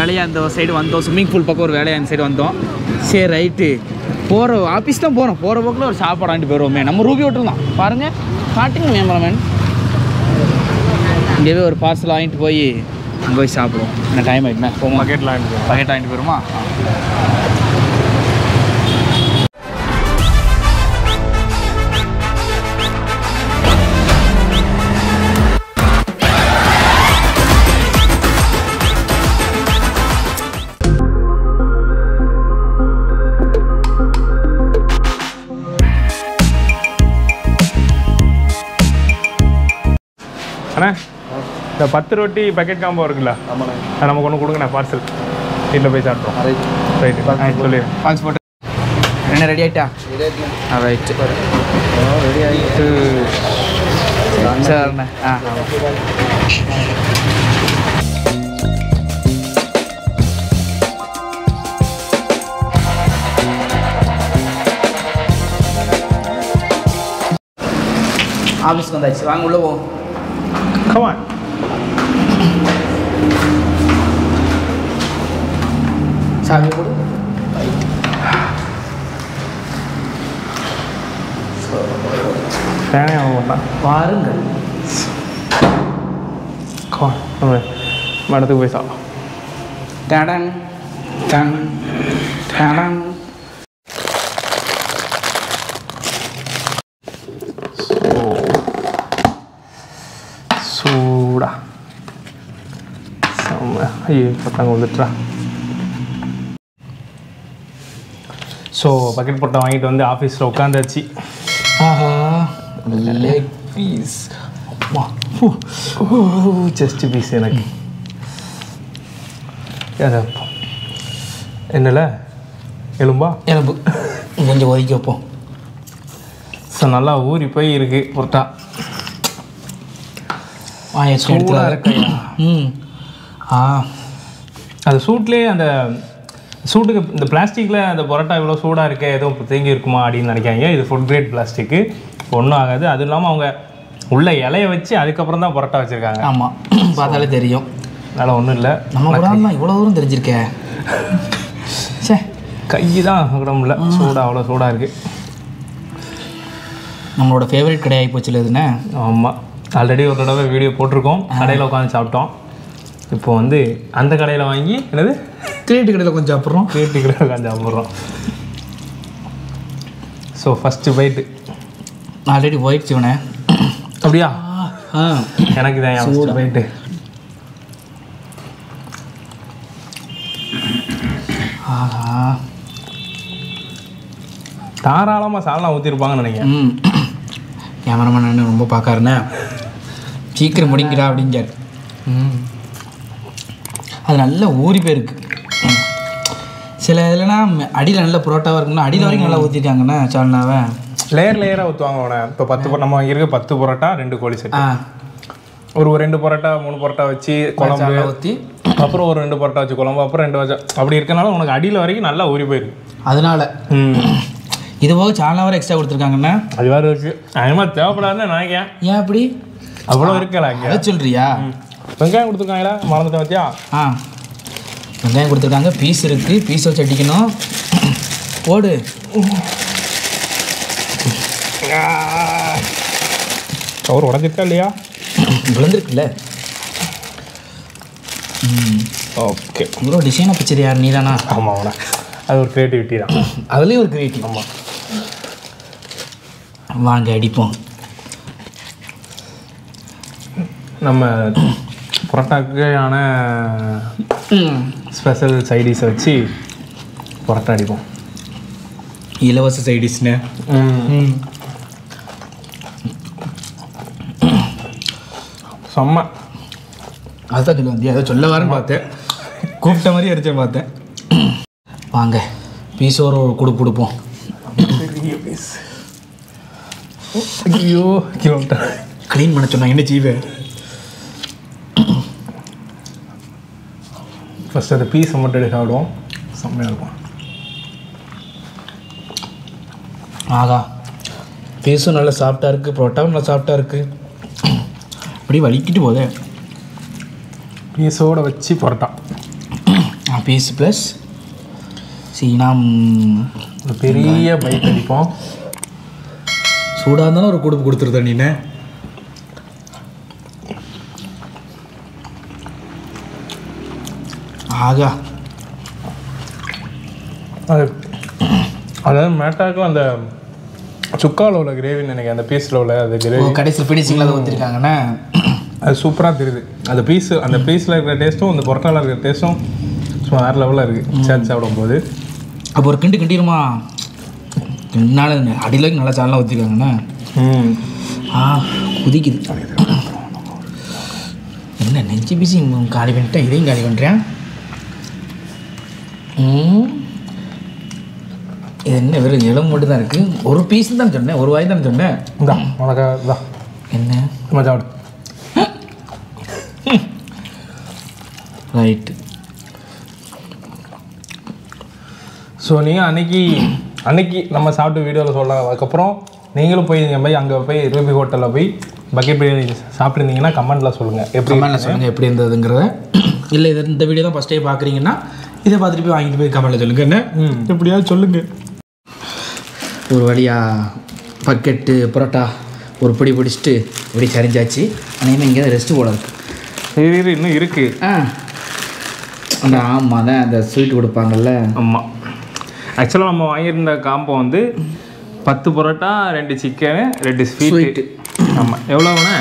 வேலையாக இந்த சைடு வந்தோம் ஸ்விம்மிங் பூல் பக்கம் ஒரு வேலையாக இந்த சைடு வந்தோம் சரி ரைட்டு போகிற ஆஃபீஸ் தான் போகிறோம் போகிற போக்கில் ஒரு சாப்பாடு வாங்கிட்டு போயிடுவோமே நம்ம ரூபி ஹோட்டல் தான் பாருங்கள் காட்டுங்க மேம்பரமேன் இங்கேயே ஒரு பார்சல் வாங்கிட்டு போய் அங்கே போய் சாப்பிடுவோம் என்ன டைம் ஆகிட்டுண்ணே போமா பக்கெட்லாம் பக்கெட் வாங்கிட்டு போயிருமா அண்ணா இந்த பத்து ரொட்டி பக்கெட் காம்போ இருக்குல்ல அது நமக்கு ஒன்று கொடுங்கண்ணா பார்சல் வீட்டில் போய் சாப்பிட்றோம் ரைட்டு சொல்லிடுறேன் பாக்ஸ் போட்டு என்ன ரெடி ஆகிட்டா ரைட்டு ரெடி ஆகிட்டு சரிண்ணே ஆ ஆஃபீஸ்க்கு வந்தாச்சு வாங்க உள்ளே போவோம் கமான் சாமி போடு ஃபேனே ஆக மாட்டான் பாருங்கள் கமான் நம்ம மடத்துக்கு போய் சாப்பிடலாம் டடன் டன் டடன் சூடா செம்ம ஐயோ பத்தாங்க வந்துட்டுறா ஸோ பக்கெட் போட்டை வாங்கிட்டு வந்து ஆஃபீஸில் உட்காந்தாச்சு ஆஹா லெக் பீஸ் செஸ்ட் பீஸ் எனக்கு அது என்னல எலும்பா எலும்பு கொஞ்சம் ஒதுக்கி வைப்போம் ஸோ நல்லா ஊறி போய் இருக்கு புரோட்டா வாங்கிட்டு சூடா எடுத்து ம் ஆ அது சூட்லேயே அந்த சூட்டுக்கு இந்த பிளாஸ்டிக்கில் அந்த பரோட்டா இவ்வளோ சூடாக இருக்கே எதுவும் தேங்கி இருக்குமா அப்படின்னு நினைக்காங்க இது ஃபுட் கிரேட் பிளாஸ்டிக்கு ஒன்றும் ஆகாது அது இல்லாமல் அவங்க உள்ள இலைய வச்சு அதுக்கப்புறம் தான் பரோட்டா வச்சுருக்காங்க ஆமாம் பார்த்தாலே தெரியும் அதனால் ஒன்றும் இல்லை நம்ம கூட தான் இவ்வளோ தூரம் தெரிஞ்சிருக்கே சே கை தான் உடம்புல சூடாக அவ்வளோ சூடாக இருக்குது நம்மளோட ஃபேவரட் கடையாகி போச்சுல இதுண்ணே ஆமாம் ஆல்ரெடி ஒரு தடவை வீடியோ போட்டிருக்கோம் கடையில் உட்காந்து சாப்பிட்டோம் இப்போ வந்து அந்த கடையில் வாங்கி என்னது கிரியேட்டு கடையில் கொஞ்சம் அப்புறம் கேட்டு கடையில் உட்காந்து சாப்பிட்றோம் ஸோ ஃபஸ்ட்டு பைட்டு ஆல்ரெடி போயிடுச்சு இவனே அப்படியா ஆ எனக்கு தான் ஃபஸ்ட்டு பைட்டு ஆஹா தாராளமாக சாலனா ஊற்றிருப்பாங்கன்னு நினைக்கிறேன் ம் கேமராமேன் அண்ணன் ரொம்ப பார்க்காருண்ணே சீக்கிரம் முடிங்கடா அப்படிங்கார் அது நல்ல ஊறி போயிருக்கு ம். சில இதுலனா அடியில் நல்ல புரோட்டாவாக இருக்குன்னா அடியில் வரைக்கும் நல்லா ஊற்றிருக்காங்கண்ணே சால்னாவை லேயர் லேயராக ஊற்றுவாங்க அவனை இப்போ பத்து பொ- நம்ம இருக்க பத்து பரோட்டா ரெண்டு கோழி செட் ஆ ஒரு ஒரு ரெண்டு பரோட்டா மூணு பரோட்டா வச்சு குழம்பு சால்னா ஊற்றி அப்புறம் ஒரு ரெண்டு பரோட்டா வச்சு குழம்பு அப்புறம் ரெண்டு வச்சு அப்படி இருக்கனால உனக்கு அடியில் வரைக்கும் நல்லா ஊறி போயிருக்கு அதனால ம் இது போக சால்னா வரை எக்ஸ்ட்ரா கொடுத்துருக்காங்கண்ணே அது வேறு இருக்கு அதே தேவைப்படாதுன்னு நினைக்கிறேன் ஏன் அப்படி அவ்வளோ இருக்கல இங்கே அதை சொல்றியா வெங்காயம் கொடுத்துருக்காங்களா மறந்துட்டேன் வத்தியா ஆ வெங்காயம் கொடுத்துருக்காங்க பீஸ் இருக்குது பீஸ் வச்சு அடிக்கணும் போடு கவர் உடஞ்சிருக்கா இல்லையா விழுந்திருக்குல்ல ஓகே இவ்வளோ டிசைனாக பிச்சர் யார் நீ தானா ஆமாம் அவனை அது ஒரு க்ரியேட்டிவிட்டி தான் அதுலேயும் ஒரு கிரியேட்டிவ் ஆமாம் வாங்க அடிப்போம் நம்ம பரோட்டாக்கான ஸ்பெஷல் சைடிஷை வச்சு பரோட்டா அடிப்போம் இலவச சைடிஷ்னு செம்ம அதுதான் சொல்ல வந்தியா அதை சொல்ல வரேன்னு பார்த்தேன் கூப்பிட்ட மாதிரி அடிச்சேன் பார்த்தேன் வாங்க பீஸ் ஒரு கொடு கொடுப்போம் பெரிய பீஸ் ஐயோ கிலோமீட்டர் க்ளீன் பண்ண சொன்னா என்ன செய்வேன் ஃபஸ்ட் அந்த பீஸை மட்டும் எடுத்து சாப்பிடுவோம் செம்மையாக இருக்கும் ஆகா பீஸும் நல்லா சாஃப்டாக இருக்குது புரோட்டாவும் நல்லா சாஃப்டாக இருக்குது அப்படி வலிக்கிட்டு போதே பீஸோட வச்சு பரோட்டா பீஸ் ப்ளஸ் சீனாம் ஒரு பெரிய பைக் அடிப்போம் சூடாக இருந்தாலும் ஒரு குடுப்பு கொடுத்துருத நீனு ஆகா அது அதாவது மேட்டாக்கும் அந்த சுக்காவில் உள்ள கிரேவின்னு நினைக்கிறேன் அந்த பீஸில் உள்ள அது ஓ கிரேவி கடைசியில் ஃபினிஷிங்கில் அதை ஊற்றிருக்காங்கண்ணே அது சூப்பராக தெரியுது அந்த பீஸ் அந்த பீஸில் இருக்கிற டேஸ்ட்டும் அந்த பொரோட்டாவில் இருக்கிற டேஸ்ட்டும் சும்மா வேறு லெவலில் இருக்குது சேர்த்து சாப்பிடும்போது அப்போ ஒரு கிண்டு கிண்டிடுமா கிண்டினால அடியில் வரைக்கும் நல்லா சாலாம் ஊற்றிருக்காங்கண்ணே ம் ஆ குதிக்குது என்ன நெஞ்சு பிசி காலி பண்ணிட்டேன் இதையும் காலி பண்ணுறேன் ம். இது என்ன வெறும் எலும்பு மட்டும் தான் இருக்குது ஒரு பீஸ் தான் சொன்னேன் ஒரு வாய் தான் சொன்னேன் இந்தா உனக்கு இதான் என்ன சும்மா சாப்பிடு ரைட்டு ஸோ நீங்கள் அன்னைக்கு அன்னைக்கு நம்ம சாப்பிட்ட வீடியோவில் சொல்லலாம் அதுக்கப்புறம் நீங்களும் போய் நீங்கள் போய் அங்கே போய் ரூபி ஹோட்டலில் போய் பக்கெட் பிரியாணி சாப்பிட்ருந்தீங்கன்னா கமெண்ட்டில் சொல்லுங்கள் எப்படி கமெண்ட்டில் சொல்லுங்கள் எப்படி இருந்ததுங்கிறத இல்லை இது இந்த வீடியோ தான் ஃபஸ்ட் டைம் பார்க்குறீங்கன்னா இதை பார்த்துட்டு போய் வாங்கிட்டு போய் கமெண்ட்டில் சொல்லுங்க என்ன எப்படியாவது சொல்லுங்க ஒரு வழியாக பக்கெட்டு பரோட்டா ஒரு பிடி பிடிச்சிட்டு இப்படி சரிஞ்சாச்சு அநேகமாக இங்கே ரெஸ்ட் போல இருக்கு இரு இரு, இன்னும் இருக்குது ஆ அந்த ஆமாம் தான் அந்த ஸ்வீட் கொடுப்பாங்கல்ல ஆமாம் ஆக்சுவலாக நம்ம வாங்கியிருந்த காம்போ வந்து பத்து பரோட்டா ரெண்டு சிக்கனு ரெண்டு ஸ்வீட்டு ஆமாம் எவ்வளோ வேணா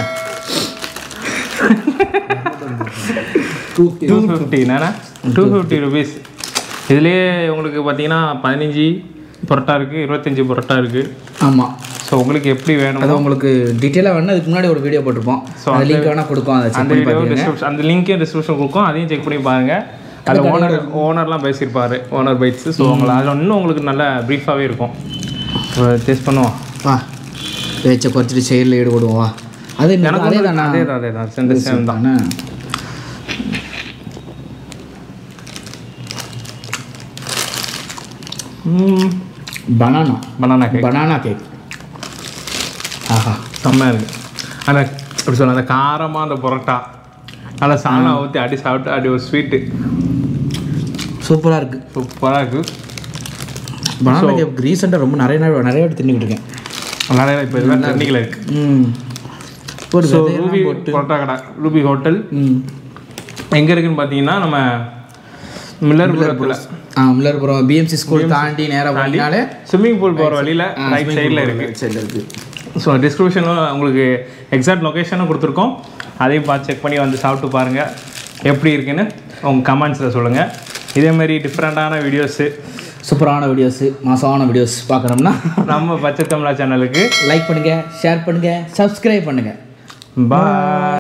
டூ ஃபிஃப்டி என்னண்ணா டூ ஃபிஃப்டி ருபீஸ் இதுலேயே உங்களுக்கு பார்த்தீங்கன்னா பதினஞ்சு பரோட்டா இருக்குது இருபத்தஞ்சி பரோட்டா இருக்குது ஆமாம் ஸோ உங்களுக்கு எப்படி வேணும் அது உங்களுக்கு டீட்டெயிலாக வேணும் அதுக்கு முன்னாடி ஒரு வீடியோ போட்டிருப்போம் அந்த லிங்க் வேணால் கொடுக்கும் அதை செக் அந்த பண்ணி வீடியோ பார்த்துக்கோங்க டிஸ்கிரிப்ஷன் அந்த லிங்க்கையும் டிஸ்கிரிப்ஷன் கொடுக்கும் அதையும் செக் பண்ணி பாருங்கள் அதில் ஓனர் ஓனர்லாம் பேசியிருப்பாரு ஓனர் பைட்ஸு ஸோ உங்களை அதில் இன்னும் உங்களுக்கு நல்ல ப்ரீஃபாகவே இருக்கும் டேஸ்ட் பண்ணுவோம் வா பேச்சை குறைச்சிட்டு செயலில் ஈடுபடுவோம் வா அது என்ன அதே தானா அதே தான் அதே தான் செந்த சேம் தான் தானே banana banana cake banana cake ஆஹா செம்மையாக இருக்குது அந்த எப்படி சொல்ல அந்த காரமாக அந்த பரோட்டா நல்லா சாணா ஊற்றி அடி சாப்பிட்டு அடி ஒரு ஸ்வீட்டு சூப்பராக இருக்குது சூப்பராக இருக்குது பனானா கேக் ரீசெண்டாக ரொம்ப நிறைய நாள் நிறைய வாட்டி தின்னுக்கிட்டு இருக்கேன் நிறைய இப்போ இதுதான் ட்ரெண்டிங்கில் இருக்குது ம் போட்டு ஸோ விதையெல்லாம் ரூபி போட்டு பரோட்டா கடை ரூபி ஹோட்டல் ம் எங்கே இருக்குன்னு பார்த்தீங்கன்னா நம்ம மில்லர்புரத்தில் ஆ மில்லர்புரம் பிஎம்சி ஸ்கூல் தாண்டி நேராக போனீங்கனாலே ஸ்விம்மிங் பூல் போகிற வழியில் ரைட் சைடில் இருக்குது சைடில் இருக்குது ஸோ டிஸ்கிரிப்ஷனில் உங்களுக்கு எக்ஸாக்ட் லொக்கேஷனும் கொடுத்துருக்கோம் அதையும் பார்த்து செக் பண்ணி வந்து சாப்பிட்டு பாருங்கள் எப்படி இருக்குன்னு உங்கள் கமெண்ட்ஸில் சொல்லுங்கள் இதேமாரி டிஃப்ரெண்ட்டான வீடியோஸு சூப்பரான வீடியோஸு மாசமான வீடியோஸ் பார்க்கணும்னா நம்ம பச்சை தமிழா சேனலுக்கு லைக் பண்ணுங்கள் ஷேர் பண்ணுங்கள் சப்ஸ்கிரைப் பண்ணுங்கள் பாய்